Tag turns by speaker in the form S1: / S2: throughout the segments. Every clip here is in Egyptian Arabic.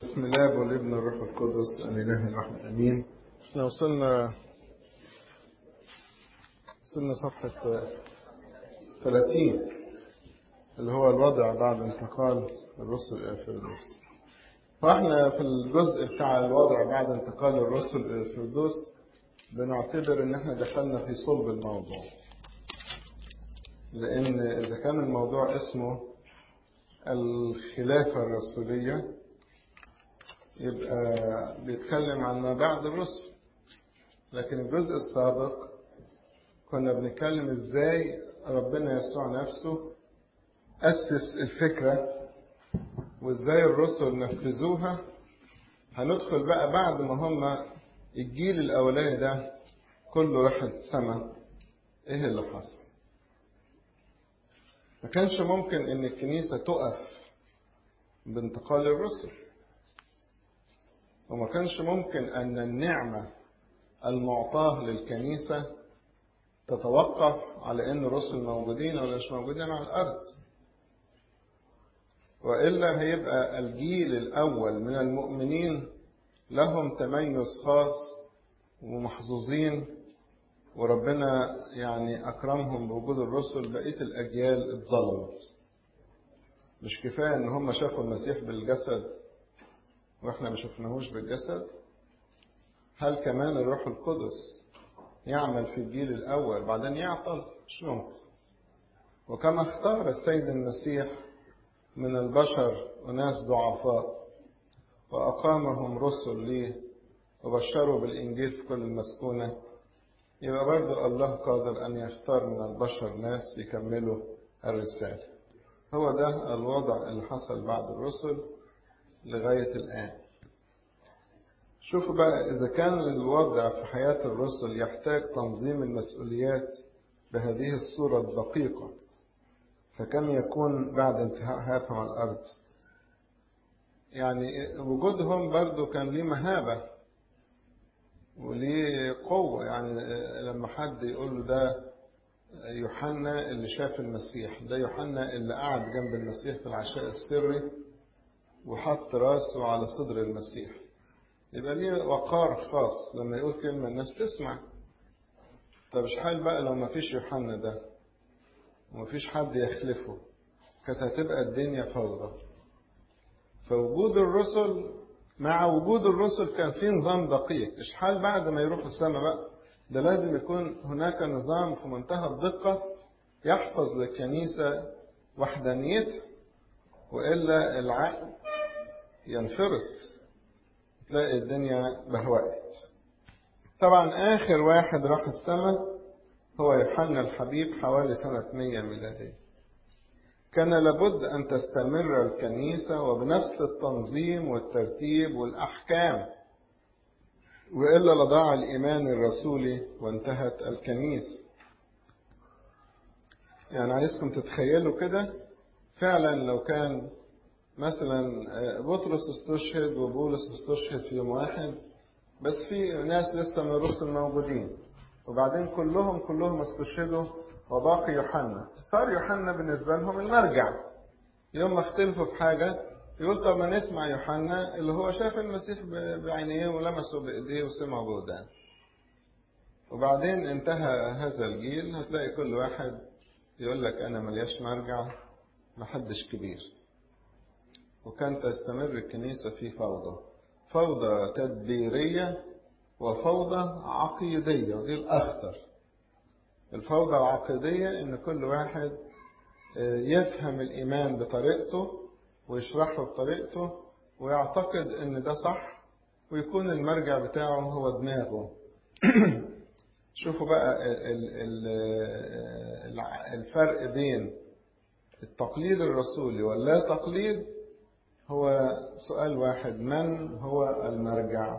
S1: بسم الله والابن الروح القدس الإله الواحد أمين احنا وصلنا وصلنا صفحة 30 اللي هو الوضع بعد انتقال الرسل إلى الفردوس فاحنا في الجزء بتاع الوضع بعد انتقال الرسل إلى الفردوس بنعتبر ان احنا دخلنا في صلب الموضوع لان اذا كان الموضوع اسمه الخلافة الرسولية يبقى بيتكلم عن ما بعد الرسل لكن الجزء السابق كنا بنتكلم ازاي ربنا يسوع نفسه أسس الفكرة وازاي الرسل نفذوها هندخل بقى بعد ما هم الجيل الأولاني ده كله راح السماء ايه اللي حصل ما كانش ممكن ان الكنيسة تقف بانتقال الرسل وما كانش ممكن أن النعمة المعطاة للكنيسة تتوقف على أن الرسل موجودين ولا مش موجودين على الأرض وإلا هيبقى الجيل الأول من المؤمنين لهم تميز خاص ومحظوظين وربنا يعني أكرمهم بوجود الرسل بقية الأجيال اتظلمت مش كفاية إن هم شافوا المسيح بالجسد واحنا ما شفناهوش بالجسد هل كمان الروح القدس يعمل في الجيل الأول بعدين يعطل مش ممكن وكما اختار السيد المسيح من البشر أناس ضعفاء وأقامهم رسل ليه وبشروا بالإنجيل في كل المسكونة يبقى برضو الله قادر أن يختار من البشر ناس يكملوا الرسالة هو ده الوضع اللي حصل بعد الرسل لغاية الآن شوفوا بقى إذا كان الوضع في حياة الرسل يحتاج تنظيم المسؤوليات بهذه الصورة الدقيقة فكم يكون بعد انتهاء حياتهم على الأرض يعني وجودهم برضو كان ليه مهابة وليه قوة يعني لما حد يقول له ده يوحنا اللي شاف المسيح ده يوحنا اللي قعد جنب المسيح في العشاء السري وحط راسه على صدر المسيح يبقى ليه وقار خاص لما يقول كلمة الناس تسمع طب مش حال بقى لو ما فيش يوحنا ده وما فيش حد يخلفه كانت هتبقى الدنيا فوضى فوجود الرسل مع وجود الرسل كان في نظام دقيق مش حال بعد ما يروحوا السماء بقى ده لازم يكون هناك نظام في منتهى الدقة يحفظ للكنيسة وحدانيتها وإلا العقل ينفرط تلاقي الدنيا بهوأت طبعا آخر واحد راح السماء هو يوحنا الحبيب حوالي سنة 100 ميلادية كان لابد أن تستمر الكنيسة وبنفس التنظيم والترتيب والأحكام وإلا لضاع الإيمان الرسولي وانتهت الكنيسة يعني عايزكم تتخيلوا كده فعلا لو كان مثلا بطرس استشهد وبولس استشهد في يوم واحد بس في ناس لسه من الرسل موجودين وبعدين كلهم كلهم استشهدوا وباقي يوحنا صار يوحنا بالنسبة لهم المرجع يوم ما اختلفوا في حاجة يقول طب ما نسمع يوحنا اللي هو شاف المسيح بعينيه ولمسه بإيديه وسمعه بودان وبعدين انتهى هذا الجيل هتلاقي كل واحد يقول لك أنا ملياش مرجع محدش كبير وكانت تستمر الكنيسة في فوضى فوضى تدبيرية وفوضى عقيدية ودي الأخطر الفوضى العقيدية إن كل واحد يفهم الإيمان بطريقته ويشرحه بطريقته ويعتقد إن ده صح ويكون المرجع بتاعه هو دماغه شوفوا بقى الفرق بين التقليد الرسولي واللا تقليد هو سؤال واحد من هو المرجع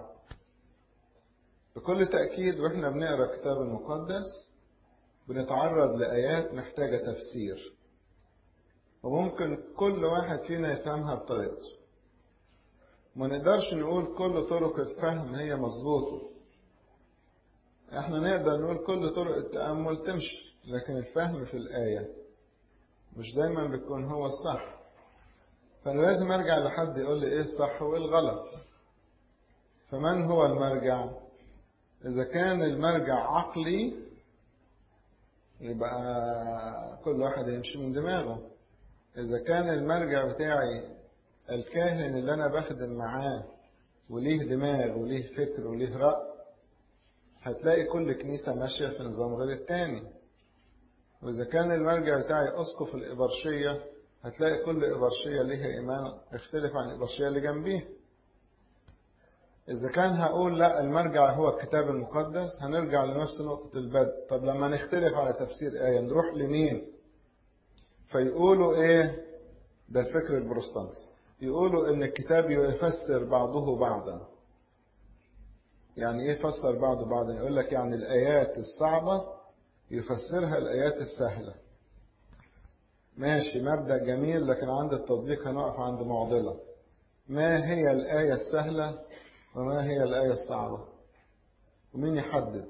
S1: بكل تأكيد وإحنا بنقرأ الكتاب المقدس بنتعرض لآيات محتاجة تفسير وممكن كل واحد فينا يفهمها بطريقته ما نقدرش نقول كل طرق الفهم هي مظبوطة احنا نقدر نقول كل طرق التأمل تمشي لكن الفهم في الآية مش دايما بيكون هو الصح فأنا لازم أرجع لحد يقول لي إيه الصح وإيه الغلط فمن هو المرجع إذا كان المرجع عقلي يبقى كل واحد يمشي من دماغه إذا كان المرجع بتاعي الكاهن اللي أنا بخدم معاه وليه دماغ وليه فكر وليه رأي هتلاقي كل كنيسة ماشية في نظام غير التاني وإذا كان المرجع بتاعي أسقف الإبرشية هتلاقي كل إبرشية ليها إيمان يختلف عن الإبرشية اللي جنبيه إذا كان هقول لا المرجع هو الكتاب المقدس هنرجع لنفس نقطة البدء طب لما نختلف على تفسير آية نروح لمين فيقولوا إيه ده الفكر البروتستانتي يقولوا إن الكتاب يفسر بعضه بعضا يعني إيه يفسر بعضه بعضا يقول لك يعني الآيات الصعبة يفسرها الآيات السهلة ماشي مبدأ جميل لكن عند التطبيق هنقف عند معضلة ما هي الآية السهلة وما هي الآية الصعبة ومين يحدد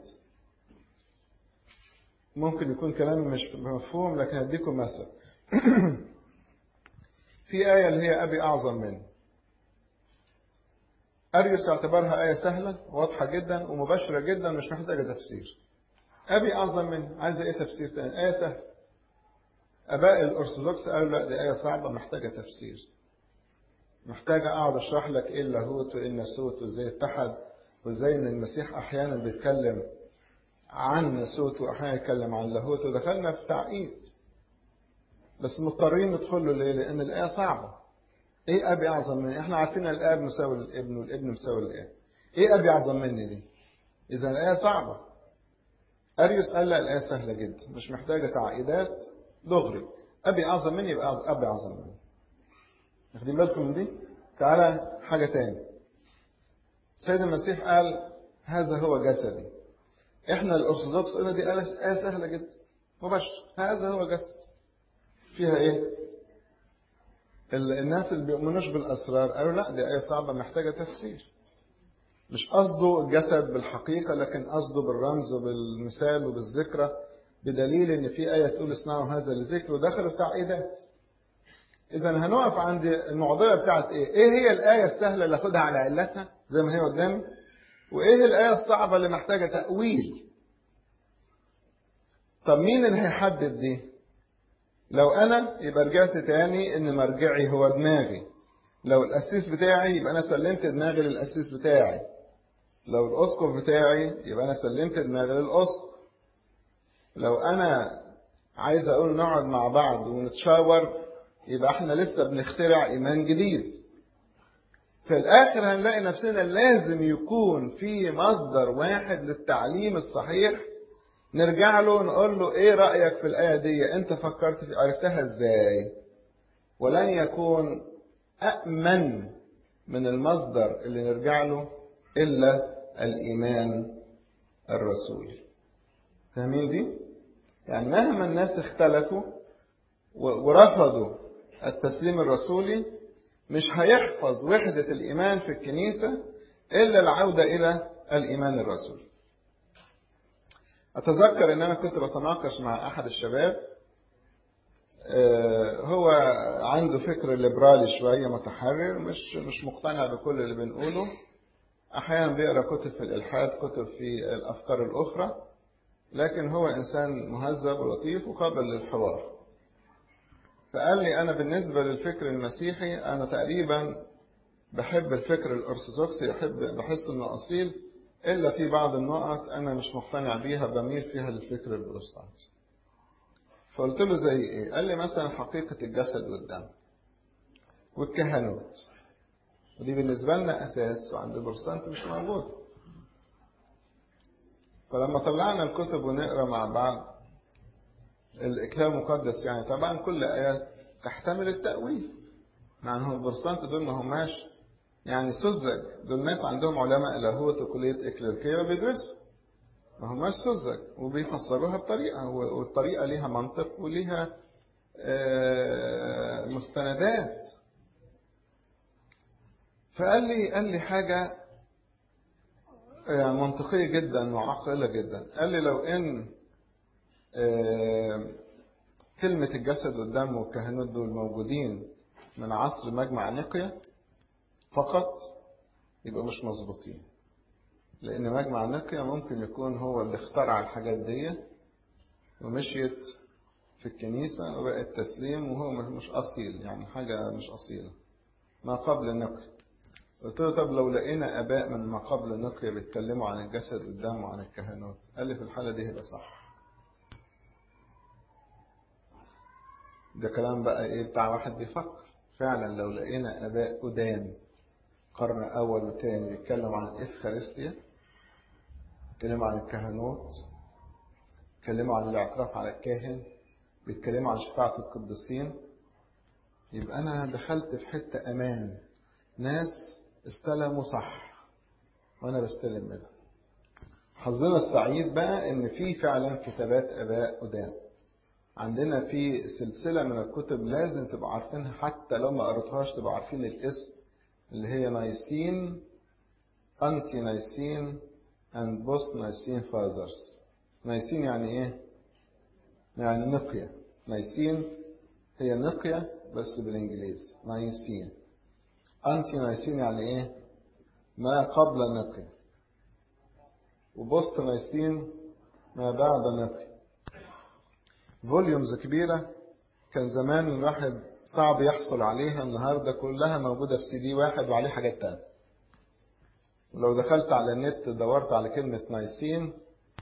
S1: ممكن يكون كلامي مش مفهوم لكن هديكم مثل في آية اللي هي أبي أعظم مني أريوس اعتبرها آية سهلة واضحة جدا ومباشرة جدا مش محتاجة تفسير أبي أعظم مني عايزة إيه تفسير تاني آية سهلة أباء الأرثوذكس قالوا لا دي آية صعبة محتاجة تفسير محتاجة أقعد أشرح لك إيه اللاهوت وإيه الناسوت وإزاي اتحد وإزاي إن المسيح أحيانا بيتكلم عن ناسوت وأحيانا يتكلم عن لاهوت ودخلنا في تعقيد بس مضطرين ندخل له ليه؟ لأن الآية صعبة. إيه أبي أعظم مني؟ إحنا عارفين الآب مساوي للابن والابن مساوي للآب. إيه أبي أعظم مني دي؟ إذا الآية صعبة. أريوس قال لا الآية سهلة جدا مش محتاجة تعقيدات دغري. أبي أعظم مني يبقى أبي أعظم مني. واخدين بالكم من دي؟ تعالى حاجة تاني. السيد المسيح قال هذا هو جسدي. احنا الارثوذكس قلنا دي آية سهلة جدا. مباشر هذا هو جسد. فيها ايه؟ الناس اللي بيؤمنوش بالاسرار قالوا لا دي آية صعبة محتاجة تفسير. مش قصده الجسد بالحقيقة لكن قصده بالرمز وبالمثال وبالذكرى بدليل ان في آية تقول اصنعوا هذا لذكر ودخلوا في تعقيدات. إذا هنقف عند المعضلة بتاعت إيه؟ إيه هي الآية السهلة اللي أخدها على علتها زي ما هي قدامي؟ وإيه الآية الصعبة اللي محتاجة تأويل؟ طب مين اللي هيحدد دي؟ لو أنا يبقى رجعت تاني إن مرجعي هو دماغي. لو الأسيس بتاعي يبقى أنا سلمت دماغي للأسيس بتاعي. لو الأسقف بتاعي يبقى أنا سلمت دماغي للأسقف. لو أنا عايز أقول نقعد مع بعض ونتشاور يبقى احنا لسه بنخترع ايمان جديد في الاخر هنلاقي نفسنا لازم يكون في مصدر واحد للتعليم الصحيح نرجع له نقول له ايه رايك في الايه دي انت فكرت في عرفتها ازاي ولن يكون امن من المصدر اللي نرجع له الا الايمان الرسولي فاهمين دي يعني مهما الناس اختلفوا ورفضوا التسليم الرسولي مش هيحفظ وحدة الإيمان في الكنيسة إلا العودة إلى الإيمان الرسولي أتذكر إن أنا كنت بتناقش مع أحد الشباب هو عنده فكر ليبرالي شوية متحرر مش مش مقتنع بكل اللي بنقوله أحيانا بيقرأ كتب في الإلحاد كتب في الأفكار الأخرى لكن هو إنسان مهذب ولطيف وقابل للحوار فقال لي أنا بالنسبة للفكر المسيحي أنا تقريبا بحب الفكر الأرثوذكسي بحب بحس إنه أصيل إلا في بعض النقط أنا مش مقتنع بيها بميل فيها للفكر البروتستانتي. فقلت له زي إيه؟ قال لي مثلا حقيقة الجسد والدم والكهنوت ودي بالنسبة لنا أساس وعند البروتستانت مش موجود. فلما طلعنا الكتب ونقرا مع بعض الكتاب المقدس يعني طبعا كل آية تحتمل التأويل مع أنهم البروتستانت دول ما هماش يعني سذج دول ناس عندهم علماء لاهوت وكلية إكليركية وبيدرسوا ما هماش سذج وبيفسروها بطريقة والطريقة ليها منطق وليها مستندات فقال لي قال لي حاجة منطقية جدا وعاقلة جدا قال لي لو إن كلمة الجسد والدم والكهنوت دول موجودين من عصر مجمع نقية فقط يبقى مش مظبوطين لأن مجمع نقية ممكن يكون هو اللي اخترع الحاجات دي ومشيت في الكنيسة وبقت تسليم وهو مش أصيل يعني حاجة مش أصيلة ما قبل النقية قلت له طب لو لقينا آباء من ما قبل النقية بيتكلموا عن الجسد والدم وعن الكهنوت قال لي في الحالة دي هيبقى صح ده كلام بقى ايه بتاع واحد بيفكر فعلا لو لقينا آباء قدام قرن أول وتاني بيتكلموا عن الإفخارستيا بيتكلموا عن الكهنوت بيتكلموا عن الاعتراف على الكاهن بيتكلموا عن شفاعة القديسين يبقى أنا دخلت في حتة أمان ناس استلموا صح وأنا بستلم منهم حظنا السعيد بقى إن في فعلا كتابات آباء قدام عندنا في سلسلة من الكتب لازم تبقى عارفينها حتى لو ما قريتوهاش تبقى عارفين الاسم اللي هي نايسين أنتي نايسين and post نايسين فازرز نايسين يعني إيه؟ يعني نقية نايسين هي نقية بس بالإنجليزي نايسين أنتي نايسين يعني إيه؟ ما قبل النقية وبوست نايسين ما بعد النقية فوليومز كبيرة كان زمان الواحد صعب يحصل عليها النهاردة كلها موجودة في سي دي واحد وعليه حاجات تانية ولو دخلت على النت دورت على كلمة نايسين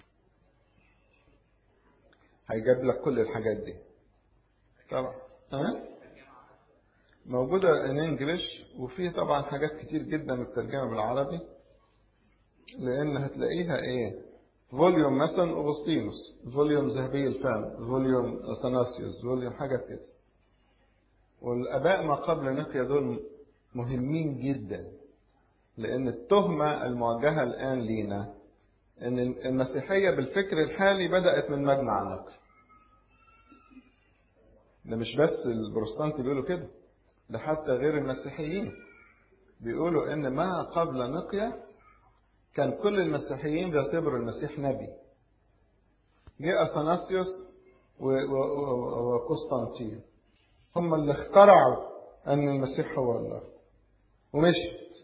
S1: هيجيب لك كل الحاجات دي طبعا ها موجودة ان انجلش وفي طبعا حاجات كتير جدا مترجمة بالعربي لان هتلاقيها ايه فوليوم مثلا أغسطينوس فوليوم ذهبي الفم فوليوم أثناسيوس فوليوم حاجات كده والآباء ما قبل نقيا دول مهمين جدا لأن التهمة الموجهة الآن لينا أن المسيحية بالفكر الحالي بدأت من مجمع نقي ده مش بس البروتستانت بيقولوا كده ده حتى غير المسيحيين بيقولوا ان ما قبل نقيا كان كل المسيحيين بيعتبروا المسيح نبي جه اثناسيوس وقسطنطين هم اللي اخترعوا ان المسيح هو الله ومشت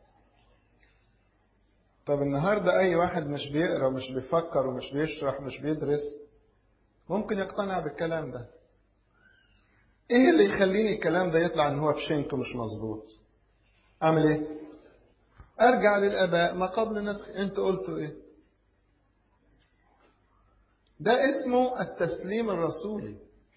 S1: طب النهارده اي واحد مش بيقرا ومش بيفكر ومش بيشرح ومش بيدرس ممكن يقتنع بالكلام ده ايه اللي يخليني الكلام ده يطلع ان هو في شنك مش مظبوط اعمل ايه ارجع للاباء ما قبل نقل انت قلتوا ايه ده اسمه التسليم الرسولي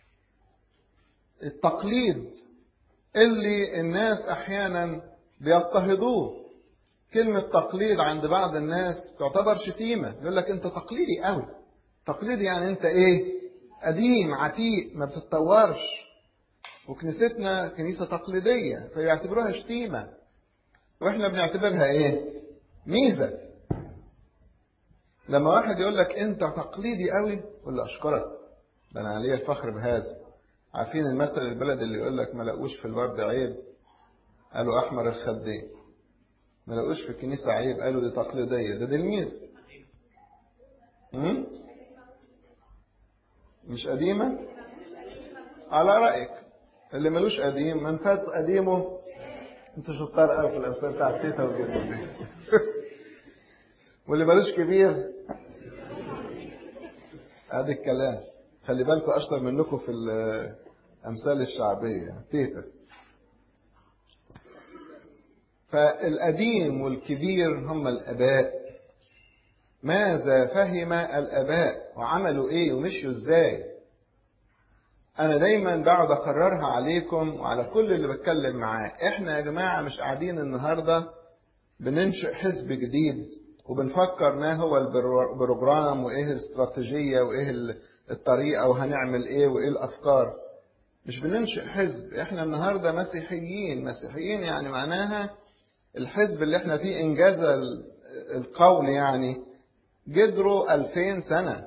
S1: التقليد اللي الناس احيانا بيضطهدوه كلمة تقليد عند بعض الناس تعتبر شتيمة يقول لك انت تقليدي قوي تقليدي يعني انت ايه قديم عتيق ما بتتطورش وكنيستنا كنيسة تقليدية فيعتبروها شتيمة واحنا بنعتبرها ايه ميزة لما واحد يقول لك انت تقليدي قوي قول له اشكرك ده انا عليا الفخر بهذا عارفين المثل البلد اللي يقول لك ما لقوش في الورد عيب قالوا احمر الخدين ما لقوش في الكنيسة عيب قالوا دي تقليدية ده دي الميزة مش قديمة على رأيك اللي ملوش قديم من فات قديمه انت شطار قوي في الامثال بتاعت تيتا وجدتي واللي ملوش كبير ادي الكلام خلي بالكم اشطر منكم في الامثال الشعبيه تيتا فالقديم والكبير هم الاباء ماذا فهم الاباء وعملوا ايه ومشوا ازاي انا دايما بقعد اكررها عليكم وعلى كل اللي بتكلم معاه احنا يا جماعه مش قاعدين النهارده بننشئ حزب جديد وبنفكر ما هو البروجرام وايه الاستراتيجيه وايه الطريقه وهنعمل ايه وايه الافكار مش بننشئ حزب احنا النهارده مسيحيين مسيحيين يعني معناها الحزب اللي احنا فيه انجاز القول يعني جدره 2000 سنه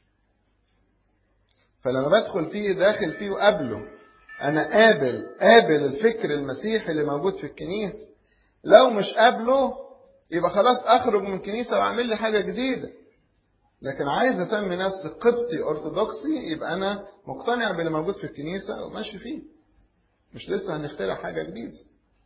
S1: فلما بدخل فيه داخل فيه وقابله انا قابل قابل الفكر المسيحي اللي موجود في الكنيسه لو مش قابله يبقى خلاص اخرج من الكنيسه واعمل لي حاجه جديده لكن عايز اسمي نفسي قبطي ارثوذكسي يبقى انا مقتنع باللي موجود في الكنيسه وماشي فيه مش لسه هنخترع حاجة جديدة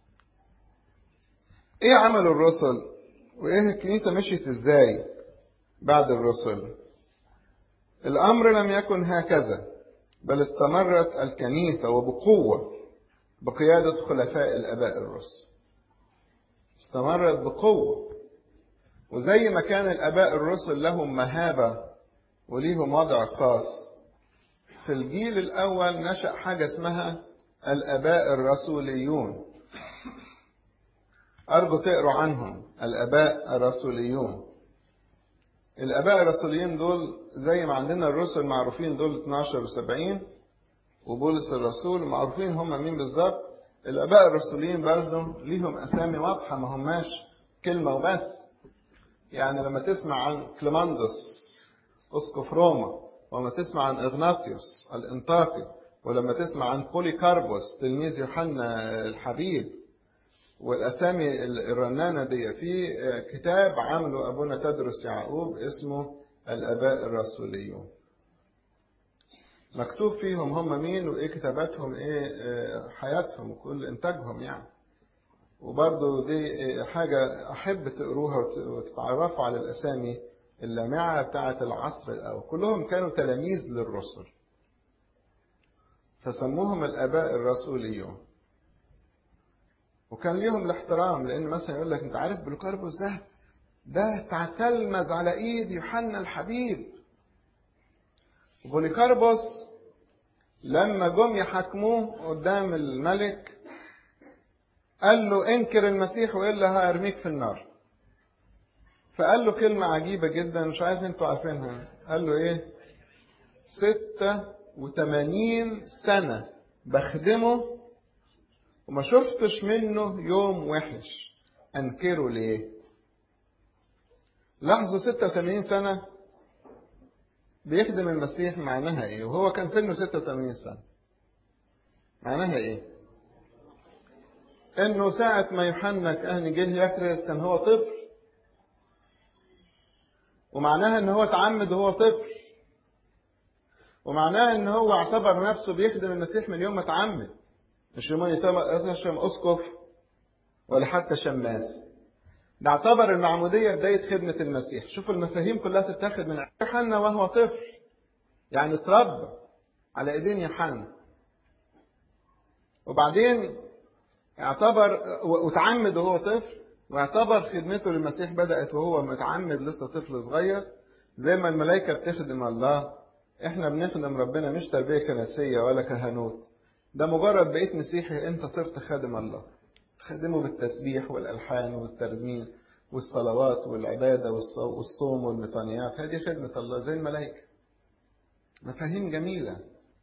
S1: ايه عمل الرسل وايه الكنيسة مشيت ازاي بعد الرسل الامر لم يكن هكذا بل استمرت الكنيسة وبقوة بقيادة خلفاء الاباء الرسل استمرت بقوة وزي ما كان الاباء الرسل لهم مهابة وليهم وضع خاص في الجيل الاول نشأ حاجة اسمها الاباء الرسوليون أرجو تقروا عنهم الآباء الرسوليون الآباء الرسوليين دول زي ما عندنا الرسل معروفين دول 12 و70 وبولس الرسول معروفين هم مين بالظبط الآباء الرسوليين برضه ليهم أسامي واضحة ما هماش كلمة وبس يعني لما تسمع عن كليماندوس أسقف روما ولما تسمع عن إغناطيوس الإنطاقي ولما تسمع عن بوليكاربوس تلميذ يوحنا الحبيب والأسامي الرنانة دي في كتاب عمله أبونا تدرس يعقوب اسمه الآباء الرسوليون مكتوب فيهم هم مين وإيه كتاباتهم إيه حياتهم وكل إنتاجهم يعني وبرضه دي حاجة أحب تقروها وتتعرفوا على الأسامي اللامعة بتاعة العصر الأول كلهم كانوا تلاميذ للرسل فسموهم الآباء الرسوليون وكان ليهم الاحترام لان مثلا يقول لك انت عارف بلوكاربوس ده ده تلمذ على ايد يوحنا الحبيب بوليكاربوس لما جم يحاكموه قدام الملك قال له انكر المسيح والا هارميك في النار فقال له كلمة عجيبة جدا مش عارف انتوا عارفينها قال له ايه ستة وثمانين سنة بخدمه وما شفتش منه يوم وحش أنكره ليه لاحظوا 86 سنة بيخدم المسيح معناها ايه وهو كان سنه 86 سنة معناها ايه انه ساعة ما يوحنا كان جه يكرس كان هو طفل ومعناها ان هو تعمد وهو طفل ومعناها ان هو اعتبر نفسه بيخدم المسيح من يوم ما تعمد مش يوم يتشم اسقف ولا حتى شماس ده اعتبر المعمودية بداية خدمة المسيح شوفوا المفاهيم كلها تتاخد من يوحنا وهو طفل يعني اتربى على ايدين يوحنا وبعدين اعتبر وتعمد وهو طفل واعتبر خدمته للمسيح بدأت وهو متعمد لسه طفل صغير زي ما الملائكة بتخدم الله احنا بنخدم ربنا مش تربية كنسية ولا كهنوت ده مجرد بقيت مسيحي انت صرت خادم الله تخدمه بالتسبيح والالحان والترنيم والصلوات والعباده والصوم والمطانيات هذه خدمه الله زي الملائكه مفاهيم جميله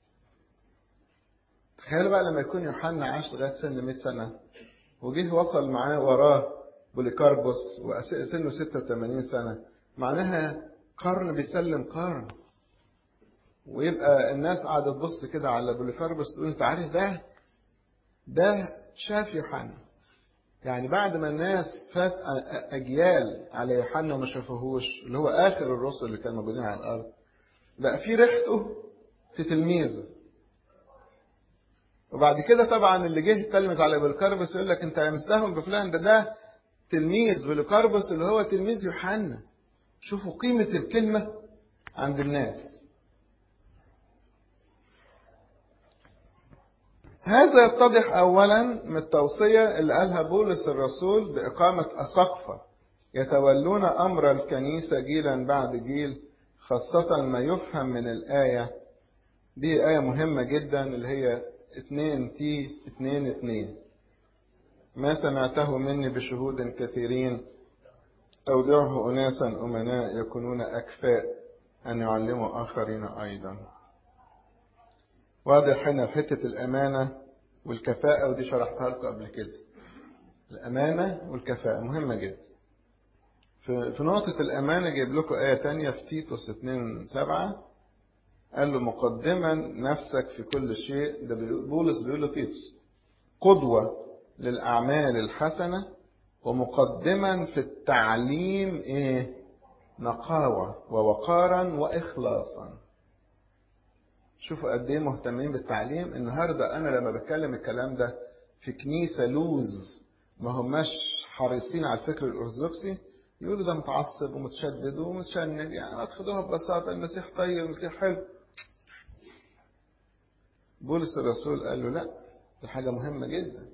S1: تخيلوا بقى لما يكون يوحنا عاش لغايه سن 100 سنه وجه وصل معاه وراه بوليكاربوس وسنه 86 سنه معناها قرن بيسلم قرن ويبقى الناس قاعدة تبص كده على بوليكاربوس تقول انت عارف ده ده شاف يوحنا يعني بعد ما الناس فات اجيال على يوحنا وما شافوهوش اللي هو اخر الرسل اللي كانوا موجودين على الارض بقى في ريحته في تلميذه وبعد كده طبعا اللي جه يتلمذ على بوليكاربوس يقول لك انت مستهون بفلان ده ده تلميذ بوليكاربوس اللي هو تلميذ يوحنا شوفوا قيمة الكلمة عند الناس هذا يتضح أولا من التوصية اللي قالها بولس الرسول بإقامة أساقفة يتولون أمر الكنيسة جيلا بعد جيل خاصة ما يفهم من الآية دي آية مهمة جدا اللي هي 2 تي 2 2 ما سمعته مني بشهود كثيرين أودعه أناسا أمناء يكونون أكفاء أن يعلموا آخرين أيضا واضح هنا في حتة الأمانة والكفاءة ودي شرحتها لكم قبل كده الأمانة والكفاءة مهمة جدا في نقطة الأمانة جايب لكم آية تانية في تيتوس 2 7 قال له مقدما نفسك في كل شيء ده بولس بيقول له تيتوس قدوة للأعمال الحسنة ومقدما في التعليم إيه نقاوة ووقارا وإخلاصا شوفوا قد ايه مهتمين بالتعليم النهارده انا لما بتكلم الكلام ده في كنيسه لوز ما هماش حريصين على الفكر الارثوذكسي يقولوا ده متعصب ومتشدد ومتشنج يعني ادخلوها ببساطه المسيح طيب المسيح حلو بولس الرسول قال له لا دي حاجه مهمه جدا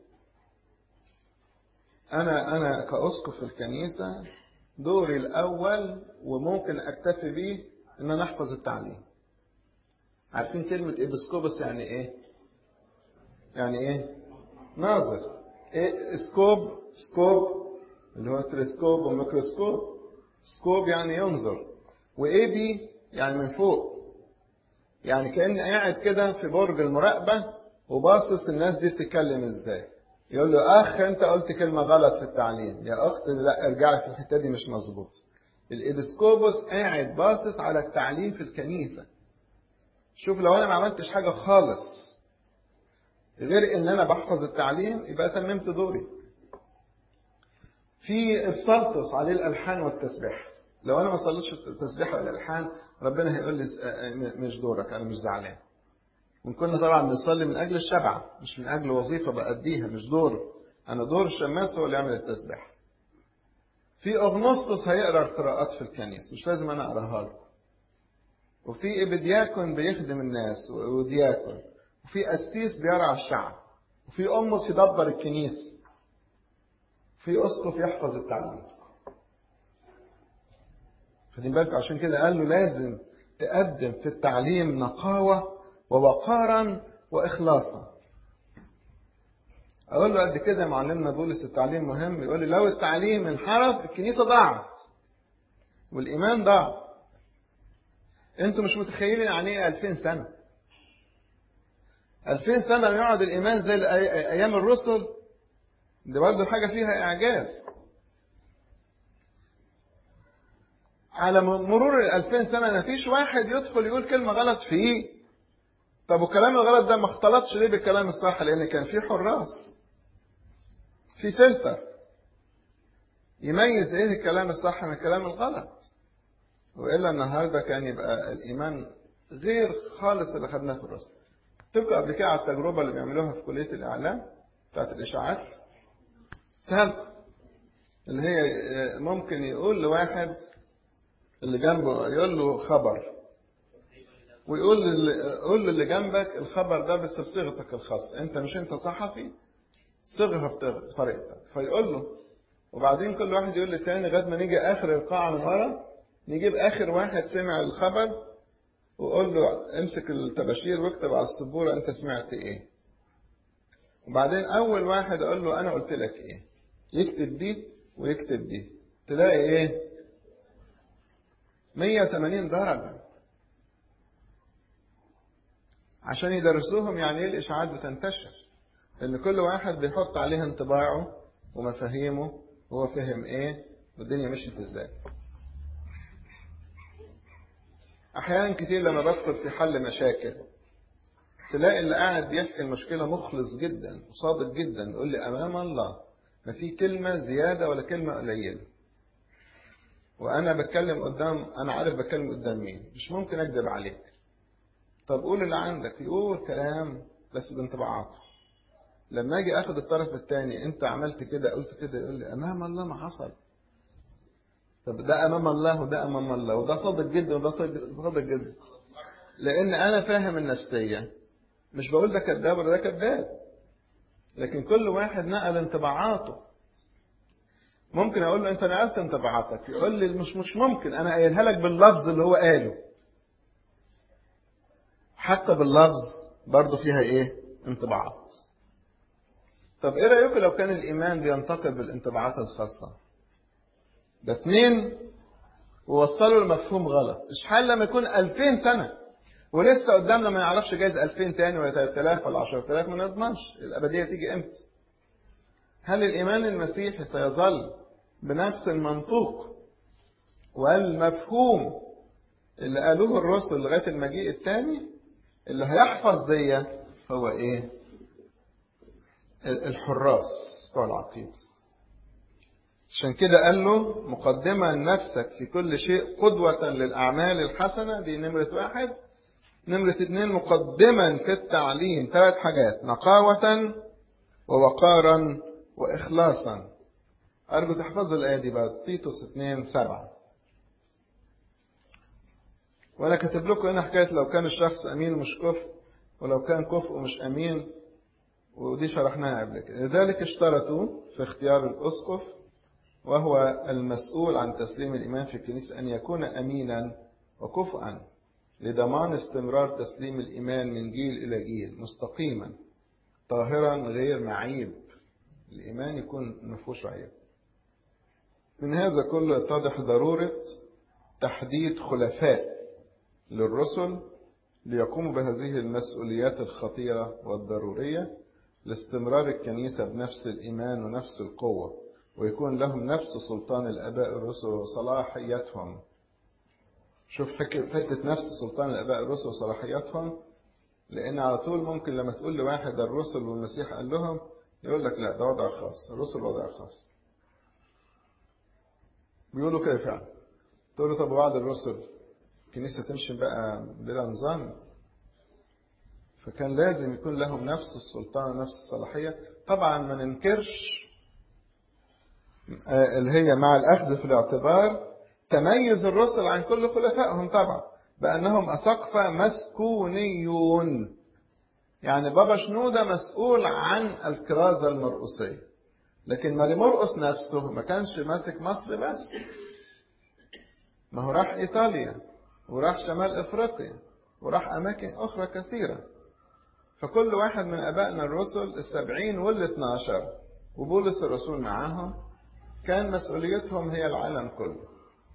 S1: انا انا كاسقف الكنيسه دوري الاول وممكن اكتفي بيه ان انا احفظ التعليم عارفين كلمة إبسكوبس يعني إيه؟ يعني إيه؟ ناظر إيه سكوب سكوب اللي هو تلسكوب وميكروسكوب سكوب يعني ينظر وإيه بي يعني من فوق يعني كأني قاعد كده في برج المراقبة وباصص الناس دي بتتكلم إزاي يقول له أخ أنت قلت كلمة غلط في التعليم يا أخت لا ارجعي في الحتة دي مش مظبوط الإبسكوبوس قاعد باصص على التعليم في الكنيسة شوف لو انا ما عملتش حاجه خالص غير ان انا بحفظ التعليم يبقى تممت دوري في ابسلطس عليه الالحان والتسبيح لو انا ما صليتش التسبيح والالحان ربنا هيقول لي مش دورك انا مش زعلان وكنا طبعا بنصلي من اجل الشبع مش من اجل وظيفه باديها مش دور انا دور الشماس هو اللي يعمل التسبيح في اغنسطس هيقرا القراءات في الكنيسه مش لازم انا اقراها لكم وفي ابدياكون بيخدم الناس ودياكون وفي قسيس بيرعى الشعب وفي أمس يدبر الكنيسة في أسقف يحفظ التعليم خدين بالكم عشان كده قال له لازم تقدم في التعليم نقاوة ووقارا وإخلاصا أقول له قد كده معلمنا بولس التعليم مهم يقول لي لو التعليم انحرف الكنيسة ضاعت والإيمان ضاع انتوا مش متخيلين يعني ايه 2000 سنة 2000 سنة يقعد الإيمان زي أيام الرسل دي برضه حاجة فيها إعجاز على مرور ال 2000 سنة ما فيش واحد يدخل يقول كلمة غلط فيه طب والكلام الغلط ده ما اختلطش ليه بالكلام الصح لأن كان في حراس في فلتر يميز ايه الكلام الصح من الكلام الغلط والا النهارده كان يبقى الايمان غير خالص اللي خدناه في الرسل. تبقى قبل كده على التجربه اللي بيعملوها في كليه الاعلام بتاعت الاشاعات سهل اللي هي ممكن يقول لواحد اللي جنبه يقول له خبر ويقول يقول للي جنبك الخبر ده بس بصيغتك الخاصه انت مش انت صحفي صيغها بطريقتك فيقول له وبعدين كل واحد يقول للتاني لغايه ما نيجي اخر القاعه من ورا نجيب آخر واحد سمع الخبر وقول له امسك الطباشير واكتب على السبورة أنت سمعت إيه وبعدين أول واحد أقول له أنا قلت لك إيه يكتب دي ويكتب دي تلاقي إيه 180 درجة عشان يدرسوهم يعني إيه الإشاعات بتنتشر لأن كل واحد بيحط عليها انطباعه ومفاهيمه هو فهم إيه والدنيا مشيت إزاي أحيانا كتير لما بدخل في حل مشاكل تلاقي اللي قاعد بيحكي المشكلة مخلص جدا وصادق جدا يقول لي أمام الله ما في كلمة زيادة ولا كلمة قليلة وأنا بتكلم قدام أنا عارف بتكلم قدام مين مش ممكن أكذب عليك طب قول اللي عندك يقول كلام بس بانطباعاته لما أجي أخد الطرف الثاني أنت عملت كده قلت كده يقول لي أمام الله ما حصل طب ده امام الله وده امام الله وده صادق جدا وده صادق جدا لان انا فاهم النفسيه مش بقول ده كذاب ولا ده كذاب لكن كل واحد نقل انطباعاته ممكن اقول له انت نقلت انطباعاتك يقول لي مش مش ممكن انا قايلها لك باللفظ اللي هو قاله حتى باللفظ برضه فيها ايه انطباعات طب ايه رايكم لو كان الايمان بينتقل بالانطباعات الخاصه ده اثنين ووصلوا لمفهوم غلط اشحال لما يكون 2000 سنة ولسه قدامنا ما يعرفش جايز 2000 تاني ولا 3000 ولا 10000 ما نضمنش الأبدية تيجي امتى هل الإيمان المسيحي سيظل بنفس المنطوق والمفهوم اللي قالوه الرسل لغاية المجيء الثاني اللي هيحفظ دي هو ايه الحراس بتوع العقيده عشان كده قال له مقدما نفسك في كل شيء قدوة للأعمال الحسنة دي نمرة واحد نمرة اتنين مقدما في التعليم ثلاث حاجات نقاوة ووقارا وإخلاصا أرجو تحفظوا الآية دي بقى تيتوس 2 سبعة وأنا كاتب لكم هنا حكاية لو كان الشخص أمين ومش كفء ولو كان كفء ومش أمين ودي شرحناها قبل كده لذلك اشترطوا في اختيار الأسقف وهو المسؤول عن تسليم الإيمان في الكنيسة أن يكون أمينا وكفءا لضمان استمرار تسليم الإيمان من جيل إلى جيل مستقيما طاهرا غير معيب الإيمان يكون مفهوش عيب من هذا كله يتضح ضرورة تحديد خلفاء للرسل ليقوموا بهذه المسؤوليات الخطيرة والضرورية لاستمرار الكنيسة بنفس الإيمان ونفس القوة ويكون لهم نفس سلطان الآباء الرسل وصلاحيتهم شوف حتة نفس سلطان الآباء الرسل وصلاحيتهم لأن على طول ممكن لما تقول لواحد الرسل والمسيح قال لهم يقول لك لا ده وضع خاص الرسل وضع خاص بيقولوا كده فعلا تقول له طب وبعد الرسل الكنيسة تمشي بقى بلا نظام فكان لازم يكون لهم نفس السلطان ونفس الصلاحية طبعا ما ننكرش اللي هي مع الأخذ في الاعتبار تميز الرسل عن كل خلفائهم طبعا بأنهم أسقفة مسكونيون يعني بابا شنودة مسؤول عن الكرازة المرقسية لكن ماري مرقس نفسه ما كانش ماسك مصر بس ما هو راح إيطاليا وراح شمال إفريقيا وراح أماكن أخرى كثيرة فكل واحد من أبائنا الرسل السبعين والاثناشر وبولس الرسول معاهم كان مسؤوليتهم هي العالم كله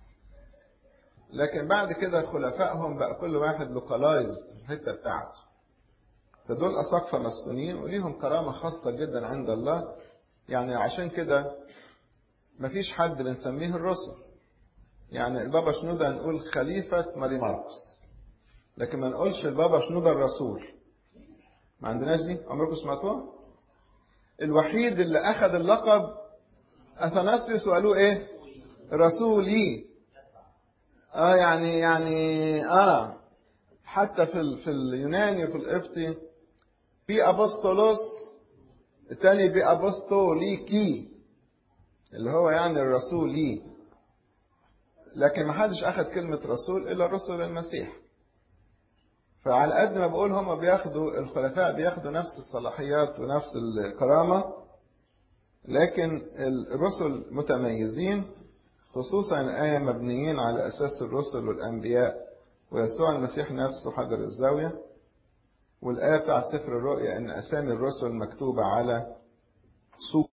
S1: لكن بعد كده خلفائهم بقى كل واحد لوكالايزد في الحتة بتاعته فدول أساقفة مسكونين وليهم كرامة خاصة جدا عند الله يعني عشان كده مفيش حد بنسميه الرسل يعني البابا شنودة نقول خليفة ماري ماركوس لكن ما نقولش البابا شنودة الرسول ما عندناش دي عمركم سمعتوها الوحيد اللي أخذ اللقب أثناسيوس وقالوا إيه رسولي اه يعني يعني اه حتى في ال في اليوناني وفي القبطي في ابوستولوس الثاني بي ابوستوليكي اللي هو يعني الرسولي لكن ما حدش اخذ كلمة رسول الا رسل المسيح فعلى قد ما بقول هم بياخدوا الخلفاء بياخدوا نفس الصلاحيات ونفس الكرامة لكن الرسل متميزين خصوصا الآية مبنيين على أساس الرسل والأنبياء ويسوع المسيح نفسه حجر الزاوية والآية بتاع سفر الرؤيا إن أسامي الرسل مكتوبة على سوق